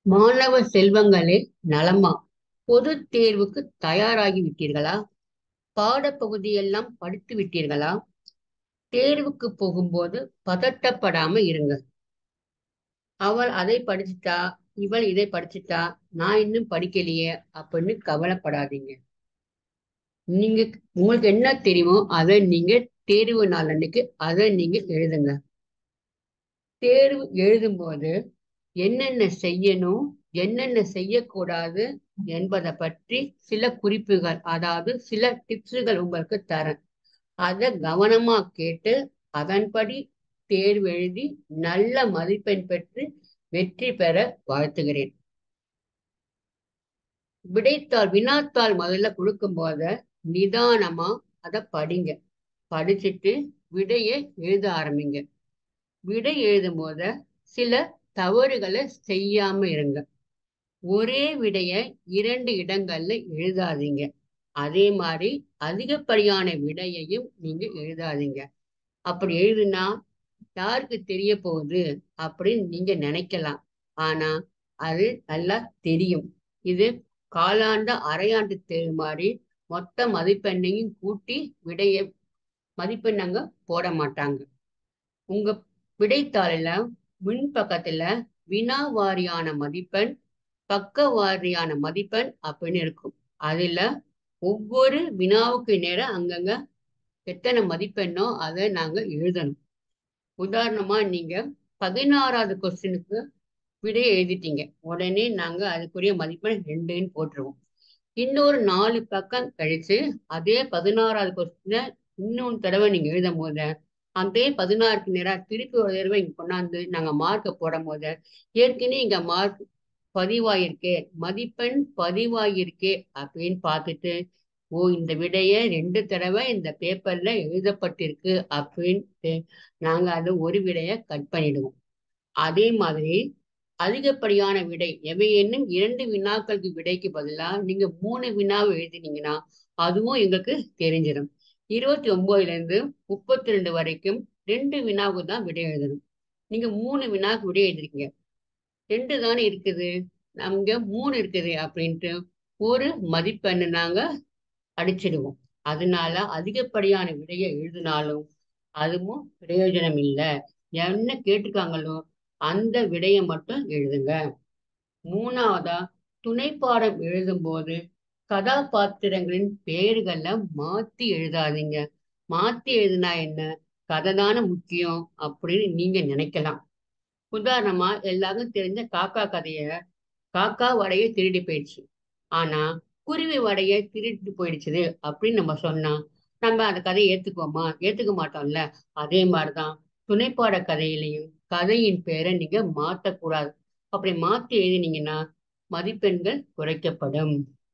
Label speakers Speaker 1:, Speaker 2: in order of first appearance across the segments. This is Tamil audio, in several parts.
Speaker 1: மாணவ செல்வங்களே நலமா பொதுத் தேர்வுக்கு தயாராகி விட்டீர்களா பாடப்பகுதியெல்லாம் படித்து விட்டீர்களா தேர்வுக்கு போகும்போது பதட்டப்படாம இருங்க அவள் அதை படிச்சுட்டா இவள் இதை படிச்சுட்டா நான் இன்னும் படிக்கலையே அப்படின்னு கவலைப்படாதீங்க நீங்க உங்களுக்கு என்ன தெரியுமோ அதை நீங்க தேர்வு நாள் அன்னைக்கு அதை நீங்க எழுதுங்க தேர்வு எழுதும்போது என்னென்ன செய்யணும் என்னென்ன செய்யக்கூடாது என்பதை பற்றி சில குறிப்புகள் அதாவது சில டிப்ஸுகள் உங்களுக்கு தரேன் அதை கவனமா கேட்டு அதன்படி தேர்வு எழுதி நல்ல மதிப்பெண் பெற்று வெற்றி பெற வாழ்த்துகிறேன் விடைத்தாள் வினாத்தாள் முதல்ல கொடுக்கும் போத நிதானமா அதை படிங்க படிச்சுட்டு விடையை எழுத ஆரம்பிங்க விடை எழுதும் போத சில தவறுகளை செய்யாம இருங்க ஒரே விடைய இரண்டு இடங்கள்ல எழுதாதீங்க அதே மாதிரி அதிகப்படியான விடையையும் நீங்க எழுதாதீங்க அப்படி எழுதுனா யாருக்கு தெரிய போகுது அப்படின்னு நீங்க நினைக்கலாம் ஆனா அது நல்லா தெரியும் இது காலாண்டு அரையாண்டு தேர்வு மாதிரி மொத்த மதிப்பெண்ணையும் கூட்டி விடைய மதிப்பெண்ணங்க போட மாட்டாங்க உங்க விடைத்தாளில முன் பக்கத்துல வினா வாரியான மதிப்பெண் பக்க வாரியான மதிப்பெண் அப்படின்னு இருக்கும் அதுல ஒவ்வொரு வினாவுக்கு நேரம் அங்கங்க எத்தனை மதிப்பெண்ணோ அதை நாங்க எழுதணும் உதாரணமா நீங்க பதினாறாவது கொஸ்டினுக்கு விடை எழுதிட்டீங்க உடனே நாங்க அதுக்குரிய மதிப்பெண் ரெண்டுன்னு போட்டுருவோம் இன்னொரு நாலு பக்கம் கழிச்சு அதே பதினாறாவது கொஸ்டினை இன்னொன்று தடவை நீங்க எழுதும் போது அதே பதினாறுக்கு நேரம் திருப்பி ஒரு தடவை இங்க கொண்டாந்து நாங்க மார்க்கை போடும் போது ஏற்கனவே இங்க மார்க் பதிவாயிருக்கே மதிப்பெண் பதிவாயிருக்கே அப்படின்னு பார்த்துட்டு ஓ இந்த விடைய ரெண்டு தடவை இந்த பேப்பர்ல எழுதப்பட்டிருக்கு அப்படின்ட்டு நாங்க அது ஒரு விடைய கட் பண்ணிடுவோம் அதே மாதிரி அதிகப்படியான விடை எவை என்னும் இரண்டு வினாக்களுக்கு விடைக்கு பதிலா நீங்க மூணு வினாவை எழுதினீங்கன்னா அதுவும் எங்களுக்கு தெரிஞ்சிடும் இருபத்தி ஒன்பதுல இருந்து முப்பத்தி ரெண்டு வரைக்கும் ரெண்டு வினாவுக்கு தான் விடை எழுதணும் நீங்க மூணு வினாவுக்கு விடை எழுதிருக்கீங்க ரெண்டு தானே இருக்குது நமக்கு மூணு இருக்குது அப்படின்ட்டு ஒரு மதிப்பெண்ணு நாங்க அடிச்சிடுவோம் அதனால அதிகப்படியான விடையை எழுதினாலும் அதுவும் பிரயோஜனம் இல்லை என்ன கேட்டுக்காங்களோ அந்த விடையை மட்டும் எழுதுங்க மூணாவதா துணைப்பாடம் எழுதும் போது கதாபாத்திரங்களின் பெயர்களை மாத்தி எழுதாதீங்க மாத்தி எழுதுனா என்ன கதை தானே முக்கியம் அப்படின்னு நீங்க நினைக்கலாம் உதாரணமா எல்லாருக்கும் தெரிஞ்ச காக்கா கதைய காக்கா வடைய திருடி போயிடுச்சு ஆனா குருவி வடைய திருட்டு போயிடுச்சு அப்படின்னு நம்ம சொன்னா நம்ம அந்த கதையை ஏத்துக்குவோமா ஏத்துக்க மாட்டோம்ல அதே மாதிரிதான் துணைப்பாட கதையிலையும் கதையின் பேரை நீங்க மாத்தக்கூடாது அப்படி மாத்தி எழுதினீங்கன்னா மதிப்பெண்கள் குறைக்கப்படும்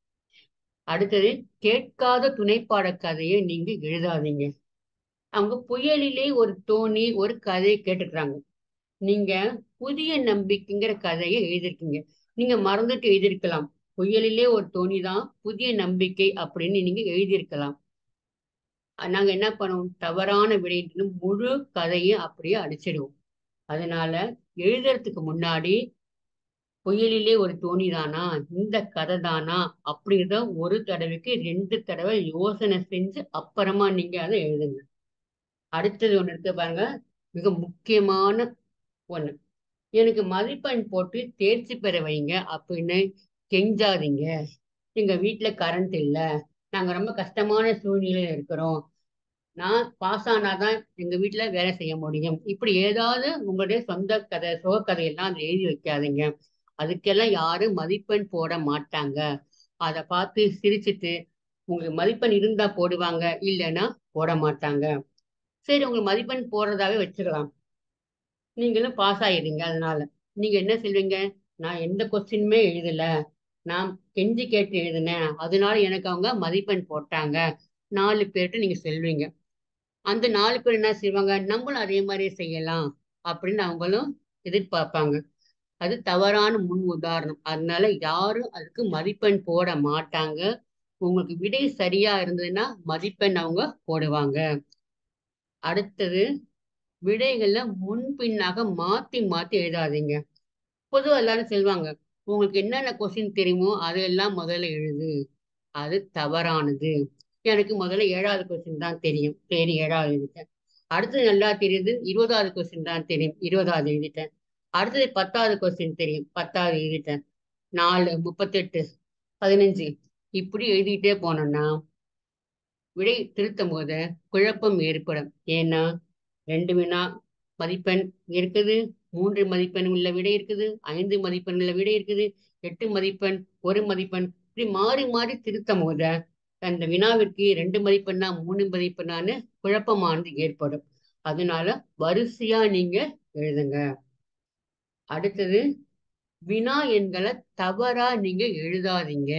Speaker 1: அடுத்தது கேட்காத துணைப்பாட கதையை நீங்க எழுதாதீங்க அவங்க புயலிலே ஒரு தோணி ஒரு கதையை கேட்டுக்கிறாங்க நீங்க புதிய நம்பிக்கைங்கிற கதையை எழுதிருக்கீங்க நீங்க மறந்துட்டு எழுதியிருக்கலாம் புயலிலே ஒரு தோணி தான் புதிய நம்பிக்கை அப்படின்னு நீங்க எழுதியிருக்கலாம் நாங்க என்ன பண்ணுவோம் தவறான விடைன்னு முழு கதையும் அப்படியே அடிச்சிடுவோம் அதனால எழுதுறதுக்கு முன்னாடி புயலிலே ஒரு தோணி தானா இந்த கதை தானா அப்படின்றத ஒரு தடவைக்கு ரெண்டு தடவை யோசனை செஞ்சு அப்புறமா நீங்க அதை எழுதுங்க அடுத்தது ஒண்ணு இருக்கு பாருங்க மிக முக்கியமான ஒண்ணு எனக்கு மதிப்பெண் போட்டு தேர்ச்சி பெற வைங்க அப்படின்னு கெஞ்சாதீங்க எங்க வீட்டுல கரண்ட் இல்ல நாங்க ரொம்ப கஷ்டமான சூழ்நிலையில இருக்கிறோம் நான் பாஸ் ஆனாதான் எங்க வீட்டுல வேலை செய்ய முடியும் இப்படி ஏதாவது உங்களுடைய சொந்த கதை சோக கதையெல்லாம் அதை எழுதி வைக்காதீங்க அதுக்கெல்லாம் யாரும் மதிப்பெண் போட மாட்டாங்க அதை பார்த்து சிரிச்சுட்டு உங்களுக்கு மதிப்பெண் இருந்தா போடுவாங்க இல்லைன்னா போட மாட்டாங்க சரி உங்களுக்கு மதிப்பெண் போடுறதாவே வச்சுக்கலாம் நீங்களும் பாஸ் ஆயிடுங்க அதனால நீங்க என்ன சொல்வீங்க நான் எந்த கொஸ்டினுமே எழுதல நான் கெஞ்சி கேட்டு எழுதினேன் அதனால எனக்கு அவங்க மதிப்பெண் போட்டாங்க நாலு பேர்கிட்ட நீங்க செல்வீங்க அந்த நாலு பேர் என்ன செய்வாங்க நம்மளும் அதே மாதிரியே செய்யலாம் அப்படின்னு அவங்களும் எதிர்பார்ப்பாங்க அது தவறான முன் உதாரணம் அதனால யாரும் அதுக்கு மதிப்பெண் போட மாட்டாங்க உங்களுக்கு விடை சரியா இருந்ததுன்னா மதிப்பெண் அவங்க போடுவாங்க அடுத்தது விடைகள்ல முன்பின்னாக மாத்தி மாத்தி எழுதாதீங்க பொதுவா எல்லாரும் சொல்லுவாங்க உங்களுக்கு என்னென்ன கொஸ்டின் தெரியுமோ அதெல்லாம் முதல்ல எழுது அது தவறானது எனக்கு முதல்ல ஏழாவது கொஸ்டின் தான் தெரியும் சரி ஏழாவது எழுதிட்டேன் அடுத்தது நல்லா தெரியுது இருபதாவது கொஸ்டின் தான் தெரியும் இருபதாவது எழுதிட்டேன் அடுத்தது பத்தாவது கொஸ்டின் தெரியும் பத்தாவது எழுதிட்டேன் நாலு முப்பத்தெட்டு பதினஞ்சு இப்படி எழுதிட்டே போனோம்னா விடை திருத்தும் போது குழப்பம் ஏற்படும் ஏன்னா ரெண்டு வினா மதிப்பெண் இருக்குது மூன்று மதிப்பெண் உள்ள விடை இருக்குது ஐந்து மதிப்பெண் உள்ள விடை இருக்குது எட்டு மதிப்பெண் ஒரு மதிப்பெண் இப்படி மாறி மாறி திருத்தும் போது அந்த வினாவிற்கு ரெண்டு மதிப்பெண்ணா மூணு மதிப்பெண்ணான்னு குழப்பமானது ஏற்படும் அதனால வரிசையா நீங்க எழுதுங்க அடுத்தது வினா எண்களை தவறா நீங்க எழுதாதீங்க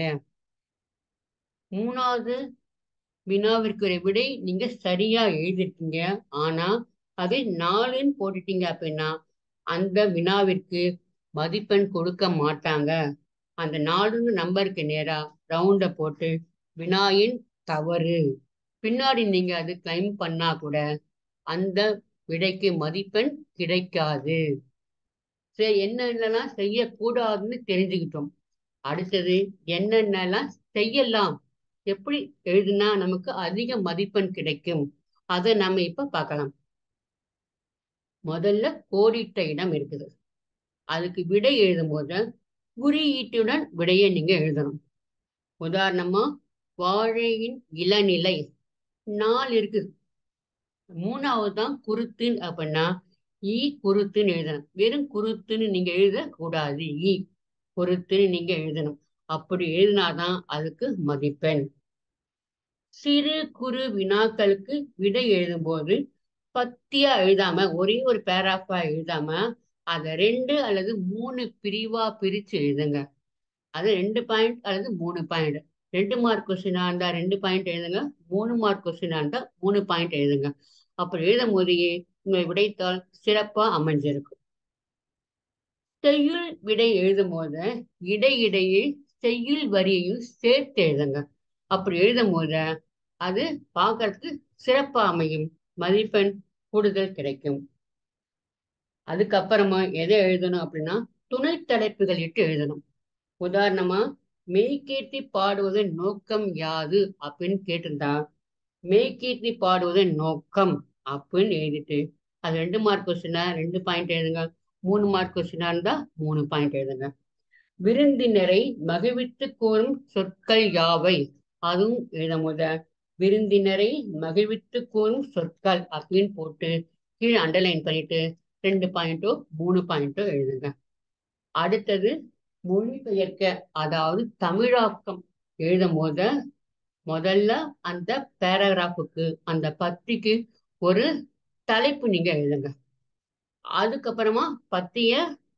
Speaker 1: மூணாவது வினாவிற்குரிய விடை நீங்க சரியா எழுதிருக்கீங்க ஆனா அது நாலுன்னு போட்டுட்டீங்க அப்படின்னா அந்த வினாவிற்கு மதிப்பெண் கொடுக்க மாட்டாங்க அந்த நாலுன்னு நம்பருக்கு நேரா ரவுண்ட போட்டு வினாயின் தவறு பின்னாடி நீங்க அது கிளைம் பண்ணா கூட அந்த விடைக்கு மதிப்பெண் கிடைக்காது சரி என்னென்னலாம் செய்யக்கூடாதுன்னு தெரிஞ்சுக்கிட்டோம் அடுத்தது என்னென்னலாம் செய்யலாம் எப்படி எழுதுனா நமக்கு அதிக மதிப்பெண் கிடைக்கும் அதை நம்ம இப்ப பார்க்கலாம் முதல்ல கோடிட்ட இடம் இருக்குது அதுக்கு விடை எழுதும் போது குறியீட்டுடன் விடையை நீங்க எழுதணும் உதாரணமா வாழையின் இளநிலை நாள் இருக்குது மூணாவது தான் குருத்துன்னு அப்படின்னா ஈ குருத்துன்னு எழுதணும் வெறும் குருத்துன்னு நீங்க எழுதக்கூடாது ஈ குருத்துன்னு நீங்க எழுதணும் அப்படி எழுதினாதான் அதுக்கு மதிப்பெண் சிறு குறு வினாக்களுக்கு விடை எழுதும்போது பத்தியா எழுதாம ஒரே ஒரு பேராஃபா எழுதாம அதை ரெண்டு அல்லது மூணு பிரிவா பிரிச்சு எழுதுங்க அது ரெண்டு பாயிண்ட் அல்லது மூணு பாயிண்ட் ரெண்டு மார்க் கொஸ்டினா இருந்தா ரெண்டு பாயிண்ட் எழுதுங்க மூணு மார்க் கொஸ்டினா இருந்தா மூணு பாயிண்ட் எழுதுங்க அப்படி எழுதும் போதையே உங்க விடைத்தாள் சிறப்பா அமைஞ்சிருக்கும் செய்யுள் விடை எழுதும் போது இடையிடையே செய்யுள் வரியையும் சேர்த்து எழுதுங்க அப்படி எழுதும் போது அது பார்க்கறதுக்கு சிறப்பா அமையும் மதிப்பெண் கூடுதல் கிடைக்கும் அதுக்கப்புறமா எதை எழுதணும் அப்படின்னா துணை தலைப்புகள் இட்டு எழுதணும் உதாரணமா மெய்கேட்டி பாடுவதன் நோக்கம் யாது அப்படின்னு கேட்டிருந்தா மெய்கேட்டி பாடுவதன் நோக்கம் அப்படின்னு எழுதிட்டு அது ரெண்டு மார்க் கொஸ்டினா ரெண்டு பாயிண்ட் எழுதுங்க மூணு மார்க் கொஸ்டினா இருந்தா மூணு பாயிண்ட் எழுதுங்க விருந்தினரை மகிழ்வித்து கூறும் சொற்கள் யாவை அதுவும் எழுதும் போத விருந்தினரை மகிழ்வித்து கூறும் சொற்கள் அப்படின்னு போட்டு கீழே அண்டர்லைன் பண்ணிட்டு ரெண்டு பாயிண்டோ மூணு பாயிண்டோ எழுதுங்க அடுத்தது மொழிபெயர்க்க அதாவது தமிழாக்கம் எழுதும் போத முதல்ல அந்த பேராகிராஃபுக்கு அந்த பத்திக்கு ஒரு தலைப்பு நீங்க எழுதுங்க அதுக்கப்புறமா பத்திய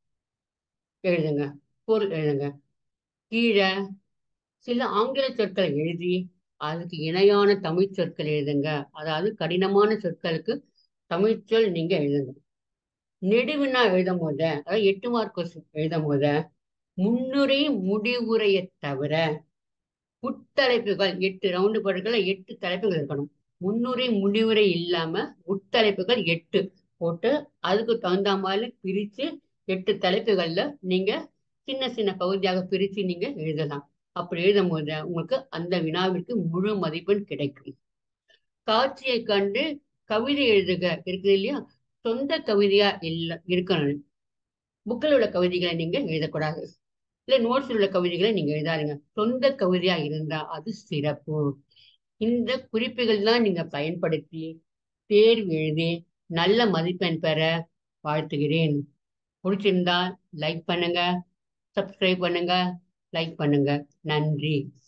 Speaker 1: எழுதுங்க பொருள் எழுதுங்க கீழே சில ஆங்கில சொற்களை எழுதி அதுக்கு இணையான தமிழ் சொற்கள் எழுதுங்க அதாவது கடினமான சொற்களுக்கு தமிழ்ச்சொல் நீங்க எழுதுங்க நெடுவினா எழுதும் போத அதாவது எட்டு மார்க் கொஸ்டின் எழுதும் போத முன்னுரை முடிவுரையை தவிர உட்தலைப்புகள் எட்டு ரவுண்டு போட்டுக்கல எட்டு தலைப்புகள் இருக்கணும் முன்னுரை முடிவுரை இல்லாம உட்தலைப்புகள் எட்டு போட்டு அதுக்கு தகுந்த மாதிரி பிரிச்சு எட்டு தலைப்புகள்ல நீங்க சின்ன சின்ன பகுதியாக பிரிச்சு நீங்க எழுதலாம் அப்படி எழுதும் போது உங்களுக்கு அந்த வினாவிற்கு முழு மதிப்பெண் கிடைக்கும் காட்சியை கண்டு கவிதை எழுதுக இருக்குது இல்லையா சொந்த கவிதையா இல்ல இருக்கணும் புக்கில் உள்ள கவிதைகளை நீங்க எழுதக்கூடாது இல்ல நோட்ஸில் உள்ள கவிதைகளை நீங்க எழுதாதீங்க சொந்த கவிதையா இருந்தா அது சிறப்பு இந்த குறிப்புகள்லாம் நீங்க பயன்படுத்தி தேர்வு எழுதி நல்ல மதிப்பெண் பெற வாழ்த்துகிறேன் பிடிச்சிருந்தா லைக் பண்ணுங்க சப்ஸ்கிரைப் பண்ணுங்க லைக் பண்ணுங்க நன்றி